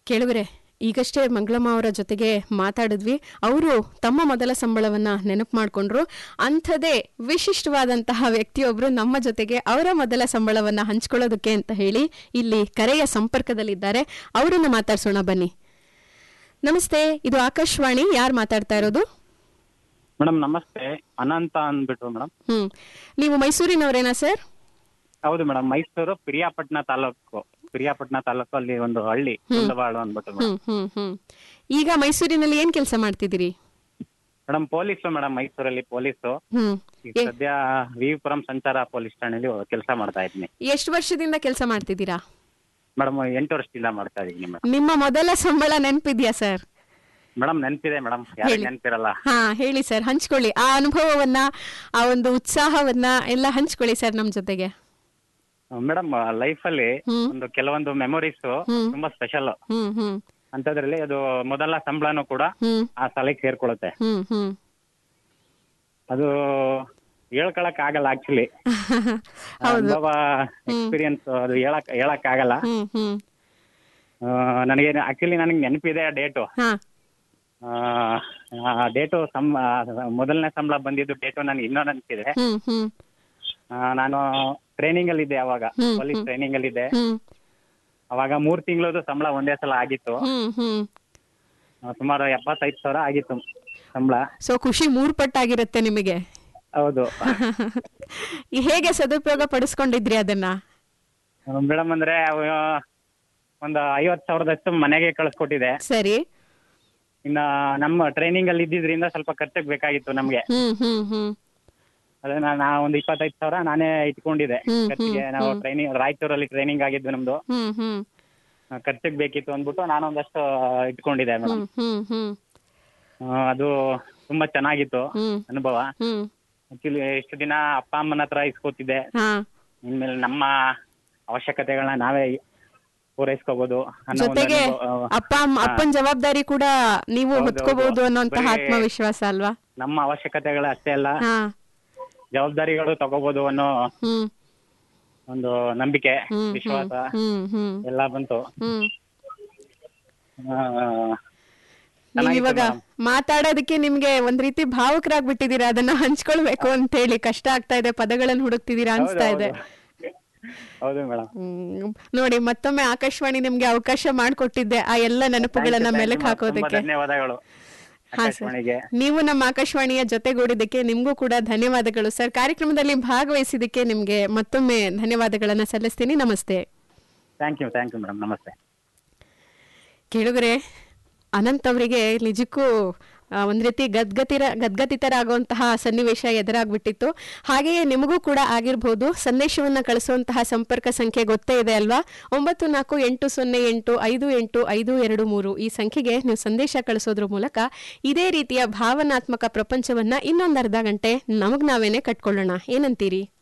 ಕೇಳುವರೆ ಈಗಷ್ಟೇ ಮಂಗಳಮ್ಮ ಅವರ ಜೊತೆಗೆ ಮಾತಾಡಿದ್ವಿ ಅವರು ತಮ್ಮ ಮೊದಲ ಸಂಬಳವನ್ನ ನೆನಪು ಮಾಡಿಕೊಂಡ್ರು ಅಂಥದೇ ವಿಶಿಷ್ಟವಾದಂತಹ ವ್ಯಕ್ತಿಯೊಬ್ರು ನಮ್ಮ ಜೊತೆಗೆ ಅವರ ಮೊದಲ ಸಂಬಳವನ್ನ ಹಂಚ್ಕೊಳ್ಳೋದಕ್ಕೆ ಅಂತ ಹೇಳಿ ಇಲ್ಲಿ ಕರೆಯ ಸಂಪರ್ಕದಲ್ಲಿದ್ದಾರೆ ಅವರನ್ನ ಮಾತಾಡ್ಸೋಣ ಬನ್ನಿ ನಮಸ್ತೆ ಇದು ಆಕಾಶವಾಣಿ ಯಾರು ಮಾತಾಡ್ತಾ ಇರೋದು ಮೇಡಮ್ ನಮಸ್ತೆ ಅನಂತ ಅಂದ್ಬಿಟ್ರು ಮೇಡಮ್ ಹ್ಮ್ ನೀವು ಮೈಸೂರಿನವರೇನಾ ಸರ್ ಹೌದು ಮೇಡಮ್ ಮೈಸೂರು ಪಿರಿಯಾಪಟ್ಟಣ ತಾಲೂಕು ಪಿರಿಯಾಪಟ್ಟಣ ತಾಲೂಕು ಅಲ್ಲಿ ಒಂದು ಹಳ್ಳಿ ಕುಂದವಾಳು ಅಂದ್ಬಿಟ್ಟು ಮೇಡಮ್ ಹ್ಮ್ ಹ್ಮ್ ಹ್ಮ್ ಈಗ ಮೈಸೂರಿನಲ್ಲಿ ಏನ್ ಕೆಲಸ ಮಾಡ್ತಿದ್ದೀರಿ ಮೇಡಮ್ ಪೊಲೀಸು ಮೇಡಮ್ ಮೈಸೂರಲ್ಲಿ ಪೊಲೀಸು ಹ್ಮ್ ಈಗ ಸದ್ಯ ವಿಪುರಂ ಸಂಚಾರ ಪೊಲೀಸ್ ಠಾಣೆಯಲ್ಲಿ ಕೆಲಸ ಮಾಡ್ತಾ ಇದ್ದೀನಿ ಎಷ್ಟು ವರ್ಷದಿಂದ ಕೆಲಸ ಮಾಡ್ತಿದ್ದೀರಾ ಮೇಡಮ್ ಎಂಟು ವರ್ಷದಿಂದ ಮಾಡ್ತಾ ಇದ್ದೀನಿ ಮೇಡಮ್ ನಿಮ್ಮ ಮೊದಲ ಸಂಬಳ ನೆನಪಿದ್ಯಾ ಸರ್ ಮೇಡಮ್ ನೆನಪಿದೆ ಮೇಡಮ್ ಯಾರಿಗೆ ಹೇಳಿ. ನೆನಪಿರಲ್ಲ ಹಾ ಹೇಳಿ ಸರ್ ಹಂಚ್ಕೊಳ್ಳಿ ಆ ಅನುಭವವನ್ನ ಆ ಒಂದು ಉತ್ಸಾಹವನ್ನ ಎಲ್ಲ ಹಂಚ್ಕೊಳ್ಳಿ ಸರ್ ನಮ್ ಜೊತೆಗೆ ಮೇಡಮ್ ಲೈಫಲ್ಲಿ ಹ್ಮ್. ಒಂದು ಕೆಲವೊಂದು ಮೆಮೊರೀಸ್ ಹ್ಮ್. ತುಂಬಾ ಸ್ಪೆಷಲ್ ಹ್ಮ್ ಹ್ಮ್ ಅಂತದ್ರಲ್ಲಿ ಅದು ಮೊದಲ ಸಂಬಳನೂ ಕೂಡ ಹ್ಮ್ ಆ ಸ್ಥಳಕ್ಕೆ ಸೇರ್ಕೊಳ್ಳುತ್ತೆ ಹ್ಮ್ ಹ್ಮ್ ಅದು ಹೇಳ್ಕೊಳಕ್ ಆಗಲ್ಲ ಆಕ್ಚುಲಿ ಹೌದು ಅನುಭವ ಎಕ್ಸ್ಪೀರಿಯನ್ಸ್ ಅದು ಹೇಳಕ್ ಹೇಳಕ್ ಆಗಲ್ಲ ಹ್ಮ್ ಹ್ಮ್ ನನಗೆ ಆಕ್ಚುಲಿ ನನಗೆ ನೆನಪಿದೆ ಆ ಡೇಟು ಹಾ ಆ ಡೇಟು ಸಂ ಮೊದಲನೇ ಸಂಬಳ ಬಂದಿದ್ದು ಡೇಟು ನನಗೆ ಇನ್ನೂ ನೆನಪಿದೆ ಹ್ಮ್ ಹ್ಮ್ ಆ, ನಾನು ಟ್ರೈನಿಂಗ್ ಅಲ್ಲಿ ಇದ್ದೆ ಅವಾಗ ಹ್ಮ್, ಪೊಲೀಸ್ ಟ್ರೈನಿಂಗ್ ಅಲ್ಲಿ ಇದ್ದೆ ಹ್ಮ್ ಅವಾಗ ಮೂರ್ ತಿಂಗಳದು ಸಂಬಳ ಒಂದೇ ಸಲ ಆಗಿತ್ತು ಹ್ಮ್ ಹ್ಮ್ ಆ, ಸುಮಾರು ಎಪ್ಪತ್ತೈದು ಸಾವಿರ ಆಗಿತ್ತು ಸಂಬಳ ಸೊ ಖುಷಿ ಮೂರ್ ಪಟ್ಟಾಗಿರುತ್ತೆ ನಿಮಗೆ ಹೌದು ಈ ಹೇಗೆ ಸದುಪಯೋಗ ಪಡಿಸ್ಕೊಂಡಿದ್ರಿ ಅದನ್ನ ಮೇಡಮ್ ಅಂದ್ರೆ ಅವ ಒಂದು ಐವತ್ತು ಸಾವಿರದಷ್ಟು ಮನೆಗೆ ಕಳಿಸ್ಕೊಟ್ಟಿದೆ ಸರಿ ಇನ್ನ ನಮ್ಮ ಟ್ರೈನಿಂಗ್ ಅಲ್ಲಿ ಇದ್ದಿದ್ರಿಂದ ಸ್ವಲ್ಪ ಖರ್ಚಿಗೆ ಬೇಕಾಗಿತ್ತು ನಮ್ಗೆ ಹ್ಮ್ ಹ್ಮ್ ಹ್ಮ್ ಅದನ್ನ ನಾ ಒಂದು ಇಪ್ಪತ್ತೈದು ಸಾವಿರ ನಾನೇ ಇಟ್ಕೊಂಡಿದ್ದೆ ಹ್ಮ್, ಖರ್ಚಿಗೆ ಹ್ಮ್, ನಾವು ಹ್ಮ್. ಟ್ರೈನಿಂಗ್ ರಾಯಚೂರಲ್ಲಿ ಟ್ರೈನಿಂಗ್ ಆಗಿದ್ದು ನಮ್ದು ಹ್ಮ್ ಹ್ಮ್ ಆ, ಖರ್ಚಿಗೆ ಬೇಕಿತ್ತು ಅಂದ್ಬಿಟ್ಟು ನಾನು ಒಂದಷ್ಟು ಇಟ್ಕೊಂಡಿದ್ದೆ ಮೇಡಮ್ ಹ್ಮ್ ಹ್ಮ್ ಹ್ಮ್ ಅದು ತುಂಬಾ ಚೆನ್ನಾಗಿತ್ತು ಹ್ಮ್ ಅನುಭವ ಹ್ಮ್ ಆಕ್ಚುಲಿ ಇಷ್ಟು ದಿನ ಅಪ್ಪ ಅಮ್ಮನ ಹತ್ರ ಇಸ್ಕೊತಿದ್ದೆ ಹಾ ಇನ್ಮೇಲೆ ನಮ್ಮ ಅವಶ್ಯಕತೆಗಳನ್ನ ನಾವೇ ಪೂರೈಸ್ಕೋಬಹುದು ಅನ್ನೋ ಒಂದು ಜೊತೆಗೆ ಅನುಭವ, ಆ, ಅಪ್ಪ ಅಮ್ಮ ಅಪ್ಪನ ಜವಾಬ್ದಾರಿ ಕೂಡ ನೀವು ಹೌದು, ಹೊತ್ಕೋಬಹುದು ಹೌದು. ಅನ್ನೋಂತಹ ಬರೀ- ಆತ್ಮವಿಶ್ವಾಸ ಅಲ್ವಾ ನಮ್ಮ ಅವಶ್ಯಕತೆಗಳು ಅಷ್ಟೇ ಅಲ್ಲ ಹಾ ಜವಾಬ್ದಾರಿಗಳು ತಗೋಬಹುದು ಅನ್ನೋ ಹ್ಮ್ ಒಂದು ನಂಬಿಕೆ ಹ್ಮ್ ವಿಶ್ವಾಸ ಹ್ಮ್ ಹ್ಮ್ ಎಲ್ಲ ಬಂತು ಹ್ಮ್ ಆ, ನೀವ್ ಚೆನ್ನಾಗಿತ್ತು ಇವಾಗ madam. ಮಾತಾಡೋದಕ್ಕೆ ನಿಮ್ಗೆ ಒಂದ್ ರೀತಿ ಭಾವುಕರಾಗ್ಬಿಟ್ಟಿದೀರಾ ಅದನ್ನ ಹಂಚ್ಕೊಳ್ಬೇಕು ಅಂತ ಹೇಳಿ ಕಷ್ಟ ಆಗ್ತಾ ಇದೆ ಪದಗಳನ್ನ ಹುಡುಕ್ತಿದೀರಾ ಅನ್ಸ್ತಾ ಹೌದು, ಇದೆ ಹೌದು. ಹೌದು ಮೇಡಮ್ ಹ್ಮ್. ನೋಡಿ ಮತ್ತೊಮ್ಮೆ ಆಕಾಶವಾಣಿ ನಿಮ್ಗೆ ಅವಕಾಶ ಮಾಡ್ಕೊಟ್ಟಿದ್ದೆ ಆ ಎಲ್ಲ ನೆನಪುಗಳನ್ನ ಮೆಲುಕು ಹಾಕೋದಕ್ಕೆ ಧನ್ಯವಾದಗಳು ಹಾ ಸರ್ ಆಕಾಶವಾಣಿಗೆ ನೀವು ನಮ್ಮ ಆಕಾಶವಾಣಿಯ ಜೊತೆಗೂಡಿದ್ದಕ್ಕೆ ನಿಮ್ಗೂ ಕೂಡ ಧನ್ಯವಾದಗಳು ಸರ್ ಕಾರ್ಯಕ್ರಮದಲ್ಲಿ ಭಾಗವಹಿಸಿದ್ದಕ್ಕೆ ನಿಮ್ಗೆ ಮತ್ತೊಮ್ಮೆ ಧನ್ಯವಾದಗಳನ್ನ ಸಲ್ಲಿಸ್ತೀನಿ ನಮಸ್ತೆ thank you thank you madam ನಮಸ್ತೆ ಕೇಳಿದ್ರೆ ಅನಂತ್ ಅವರಿಗೆ ನಿಜಕ್ಕೂ ಆ, ಒಂದ್ ರೀತಿ ಗದ್ಗತಿರ ಗದ್ಗತಿತರಾಗುವಂತಹ ಸನ್ನಿವೇಶ ಎದುರಾಗ್ಬಿಟ್ಟಿತ್ತು ಹಾಗೆಯೇ ನಿಮಗೂ ಕೂಡ ಆಗಿರ್ಬೋದು ಸಂದೇಶವನ್ನ ಕಳಿಸುವಂತಹ ಸಂಪರ್ಕ ಸಂಖ್ಯೆ ಗೊತ್ತೇ ಇದೆ ಅಲ್ವಾ ಒಂಬತ್ತು ನಾಲ್ಕು ಎಂಟು ಸೊನ್ನೆ ಎಂಟು ಐದು ಎಂಟು ಐದು ಎರಡು ಮೂರು ಈ ಸಂಖ್ಯೆಗೆ ನೀವು ಸಂದೇಶ ಕಳಿಸೋದ್ರ ಮೂಲಕ ಇದೇ ರೀತಿಯ ಭಾವನಾತ್ಮಕ ಪ್ರಪಂಚವನ್ನ ಇನ್ನೊಂದು ಅರ್ಧ ಗಂಟೆ ನಮಗ್ ನಾವೇನೆ ಕಟ್ಕೊಳ್ಳೋಣ ಏನಂತೀರಿ